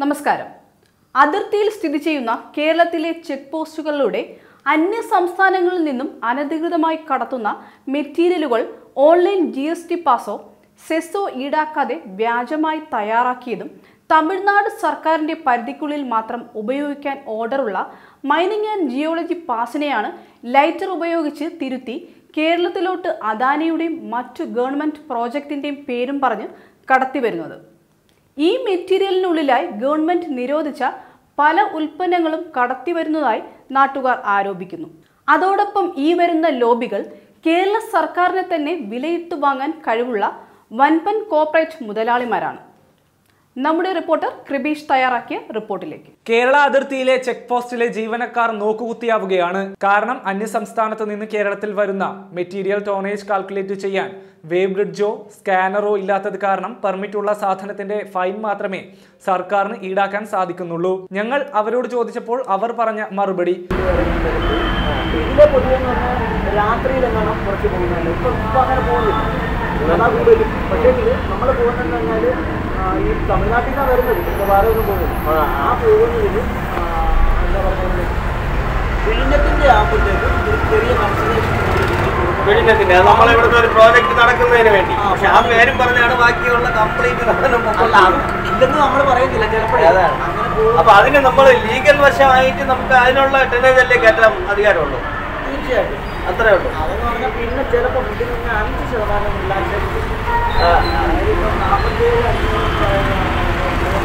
നമസ്കാരം അതിർത്തിയിൽ സ്ഥിതി ചെയ്യുന്ന കേരളത്തിലെ ചെക്ക് പോസ്റ്റുകളിലൂടെ അന്യ സംസ്ഥാനങ്ങളിൽ നിന്നും അനധികൃതമായി കടത്തുന്ന മെറ്റീരിയലുകൾ ഓൺലൈൻ ജി എസ് ടി പാസോ സെസോ ഈടാക്കാതെ വ്യാജമായി തയ്യാറാക്കിയതും തമിഴ്നാട് സർക്കാരിന്റെ പരിധിക്കുള്ളിൽ മാത്രം ഉപയോഗിക്കാൻ ഓർഡറുള്ള മൈനിങ് ആൻഡ് ജിയോളജി പാസിനെയാണ് ലൈറ്റർ ഉപയോഗിച്ച് തിരുത്തി കേരളത്തിലോട്ട് അദാനിയുടെയും മറ്റു ഗവൺമെന്റ് പ്രോജക്റ്റിന്റെയും പേരും പറഞ്ഞ് കടത്തിവരുന്നത് ഈ മെറ്റീരിയലിനുള്ളിലായി ഗവൺമെന്റ് നിരോധിച്ച പല ഉൽപ്പന്നങ്ങളും കടത്തിവരുന്നതായി നാട്ടുകാർ ആരോപിക്കുന്നു അതോടൊപ്പം ഈ വരുന്ന ലോബികൾ കേരള സർക്കാരിനെ തന്നെ വിലയിട്ട് വാങ്ങാൻ കഴിവുള്ള വൻപൻ കോർപ്പറേറ്റ് മുതലാളിമാരാണ് നമ്മുടെ റിപ്പോർട്ടർ കൃപീഷ് തയ്യാറാക്കിയ റിപ്പോർട്ടിലേക്ക് കേരള അതിർത്തിയിലെ ചെക്ക് പോസ്റ്റിലെ ജീവനക്കാർ നോക്കുകുത്തിയാവുകയാണ് കാരണം അന്യസംസ്ഥാനത്ത് നിന്ന് കേരളത്തിൽ വരുന്ന മെറ്റീരിയൽ ടോണേജ് കാൽക്കുലേറ്റ് ചെയ്യാൻ വേവ് ബ്രിഡ്ജോ സ്കാനറോ ഇല്ലാത്തത് കാരണം പെർമിറ്റ് ഉള്ള സാധനത്തിന്റെ ഫൈൻ മാത്രമേ സർക്കാരിന് ഈടാക്കാൻ സാധിക്കുന്നുള്ളൂ ഞങ്ങൾ അവരോട് ചോദിച്ചപ്പോൾ അവർ പറഞ്ഞ മറുപടി ഇതിലെ പൊതുവെ എന്ന് പറഞ്ഞാൽ രാത്രിയിലെങ്ങാനും കുറച്ച് പോകുന്നതല്ല ഇപ്പൊ ഇപ്പൊ അങ്ങനെ പോകുന്നില്ല അതാ കൂടുതലും പക്ഷേ നമ്മൾ പോകുന്നതെന്ന് പറഞ്ഞാൽ ഈ തമിഴ്നാട്ടിൽ നിന്നാണ് വരുന്നത് മിക്കവാറും ഒന്നും പോകുന്നത് ആ പോകുന്നതിൽ എന്താ പറയുന്നത് വിഴിഞ്ഞത്തിന്റെ ആകുമ്പോഴത്തേക്ക് ഒരു ചെറിയ കൺസർവേഷൻ വിഴിഞ്ഞത്തിന്റെ അത് നമ്മളെ ഇവിടുത്തെ ഒരു പ്രോജക്റ്റ് നടക്കുന്നതിന് വേണ്ടി ആ, പക്ഷെ ആ പേരും പറഞ്ഞാണ് ബാക്കിയുള്ള കംപ്ലീറ്റ് അല്ല അത് ഇല്ലെന്ന് നമ്മൾ പറയുന്നില്ല ചിലപ്പോഴേ അതാണ്. അങ്ങനെ പോകും അപ്പൊ അതിന് നമ്മൾ ലീഗൽ വശമായിട്ട് നമുക്ക് അതിനുള്ള ടെനേജല്ലേ കയറ്റാൻ അധികാരമുള്ളൂ തീർച്ചയായിട്ടും അത്രേ ഉള്ളൂ അതെന്ന് പറഞ്ഞാൽ പിന്നെ ചിലപ്പോൾ ഇതിന് പിന്നെ അഞ്ച് ശതമാനം റിലാക്സേഷൻ ആ, അതായത് ഇപ്പം നാൽപ്പത്തേഴ് അഞ്ച്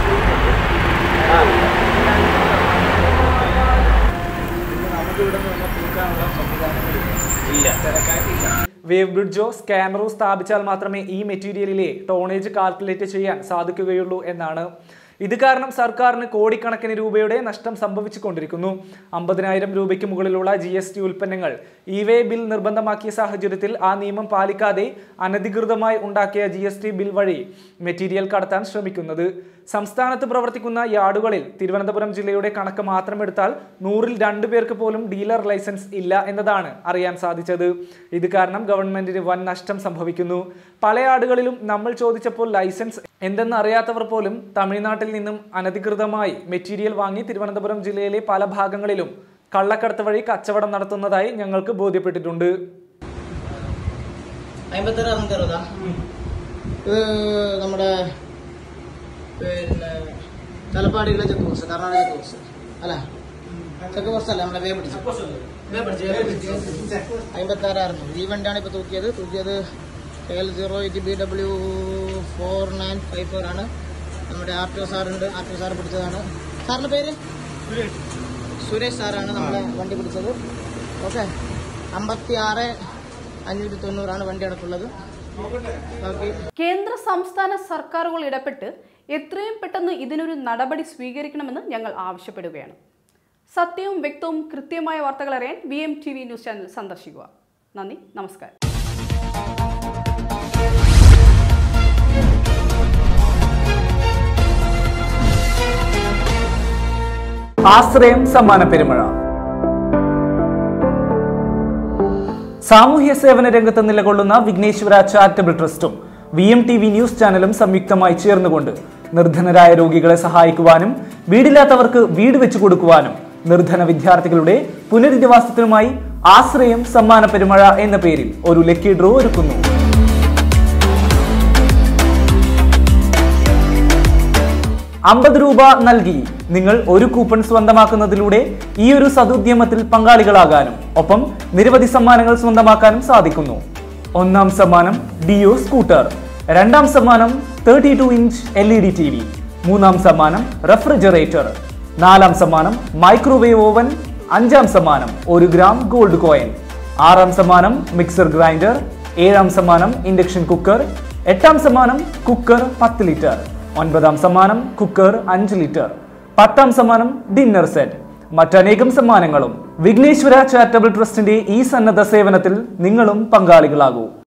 നമുക്ക് ഇവിടെ നിന്ന് തീർക്കാനുള്ള സംവിധാനങ്ങളില്ല ഇല്ല തിരക്കായിട്ടില്ല വേവ് ബ്രിഡ്ജോ സ്കാനറോ സ്ഥാപിച്ചാൽ മാത്രമേ ഈ മെറ്റീരിയലിലെ ടോണേജ് കാൽക്കുലേറ്റ് ചെയ്യാൻ സാധിക്കുകയുള്ളൂ എന്നാണ് ഇത് കാരണം സർക്കാരിന് കോടിക്കണക്കിന് രൂപയുടെ നഷ്ടം സംഭവിച്ചുകൊണ്ടിരിക്കുന്നു അമ്പതിനായിരം രൂപയ്ക്ക് മുകളിലുള്ള ജി എസ് ടി ഉൽപ്പന്നങ്ങൾ ഇ വേ ബിൽ നിർബന്ധമാക്കിയ സാഹചര്യത്തിൽ ആ നിയമം പാലിക്കാതെ അനധികൃതമായി ഉണ്ടാക്കിയ ജി എസ് ടി ബിൽ വഴി മെറ്റീരിയൽ കടത്താൻ ശ്രമിക്കുന്നത് സംസ്ഥാനത്ത് പ്രവർത്തിക്കുന്ന യാർഡുകളിൽ തിരുവനന്തപുരം ജില്ലയുടെ കണക്ക് മാത്രമെടുത്താൽ നൂറിൽ രണ്ടു പേർക്ക് പോലും ഡീലർ ലൈസൻസ് ഇല്ല എന്നതാണ് അറിയാൻ സാധിച്ചത് ഇത് കാരണം ഗവൺമെന്റിന് വൻ നഷ്ടം സംഭവിക്കുന്നു പല യാർഡുകളിലും നമ്മൾ ചോദിച്ചപ്പോൾ ലൈസൻസ് എന്തെന്ന് അറിയാത്തവർ പോലും തമിഴ്നാട്ടിൽ നിന്നും അനധികൃതമായി മെറ്റീരിയൽ വാങ്ങി തിരുവനന്തപുരം ജില്ലയിലെ പല ഭാഗങ്ങളിലും കള്ളക്കടത്ത് വഴി കച്ചവടം നടത്തുന്നതായി ഞങ്ങൾക്ക് ബോധ്യപ്പെട്ടിട്ടുണ്ട് അമ്പത്താറ് അറുന്നൂറ്റി അറുപതാ ഇത് നമ്മുടെ പിന്നെ തലപ്പാടിയിലെ check post Karnataka check post അല്ല ചെക്ക് പോസ്റ്റ് അല്ല നമ്മുടെ വേ പിടിച്ച് അമ്പത്താറ് അറുന്നൂറ് ഈ വണ്ടിയാണ് ഇപ്പൊ തൂക്കിയത് തൂക്കിയത് K L zero eight B W four nine five four ആണ് നമ്മുടെ ആർ ടി ഒ സാറുണ്ട് ആർ ടി ഒ സാർ പിടിച്ചതാണ് സാറിന്റെ പേര് സുരേഷ് സാറാണ് നമ്മളെ വണ്ടി പിടിച്ചത് ഓക്കെ അമ്പത്തി ആറ് അഞ്ഞൂറ്റി തൊണ്ണൂറാണ് വണ്ടി അടക്കുള്ളത് ബാക്കി കേന്ദ്ര സംസ്ഥാന സർക്കാരുകൾ ഇടപെട്ട് എത്രയും പെട്ടെന്ന് ഇതിനൊരു നടപടി സ്വീകരിക്കണമെന്ന് ഞങ്ങൾ ആവശ്യപ്പെടുകയാണ് സത്യവും വ്യക്തവും കൃത്യമായ വാർത്തകൾ അറിയാൻ B M T V news channel സന്ദർശിക്കുക നന്ദി നമസ്കാരം ആശ്രയം സമ്മാന പെരുമഴ സാമൂഹ്യ സേവന രംഗത്ത് നിലകൊള്ളുന്ന വിഘ്നേശ്വര ചാരിറ്റബിൾ ട്രസ്റ്റും V M T V news ചാനലും സംയുക്തമായി ചേർന്നുകൊണ്ട് നിർധനരായ രോഗികളെ സഹായിക്കുവാനും വീടില്ലാത്തവർക്ക് വീട് വെച്ചു കൊടുക്കുവാനും നിർധന വിദ്യാർത്ഥികളുടെ പുനരധിവാസത്തിനുമായി ആശ്രയം സമ്മാന പെരുമഴ എന്ന പേരിൽ ഒരു ലക്കി ഡ്രോ ഒരുക്കുന്നു അമ്പത് രൂപ നൽകി നിങ്ങൾ ഒരു കൂപ്പൺ സ്വന്തമാക്കുന്നതിലൂടെ ഈ ഒരു സതുദ്യമത്തിൽ പങ്കാളികളാകാനും ഒപ്പം നിരവധി സമ്മാനങ്ങൾ സ്വന്തമാക്കാനും സാധിക്കുന്നു ഒന്നാം സമ്മാനം ഡിയോ സ്കൂട്ടർ രണ്ടാം സമ്മാനം thirty two inch L E D T V മൂന്നാം സമ്മാനം റെഫ്രിജറേറ്റർ നാലാം സമ്മാനം മൈക്രോവേവ് ഓവൻ അഞ്ചാം സമ്മാനം ഒരു ഗ്രാം ഗോൾഡ് കോയിൻ ആറാം സമ്മാനം മിക്സർ ഗ്രൈൻഡർ ഏഴാം സമ്മാനം ഇൻഡക്ഷൻ കുക്കർ എട്ടാം സമ്മാനം കുക്കർ പത്ത് ലിറ്റർ ഒൻപതാം സമ്മാനം കുക്കർ അഞ്ച് ലിറ്റർ പത്താം സമ്മാനം ഡിന്നർ സെറ്റ് മറ്റനേകം സമ്മാനങ്ങളും വിഘ്നേശ്വര ചാരിറ്റബിൾ ട്രസ്റ്റിന്റെ ഈ സന്നദ്ധ സേവനത്തിൽ നിങ്ങളും പങ്കാളികളാകൂ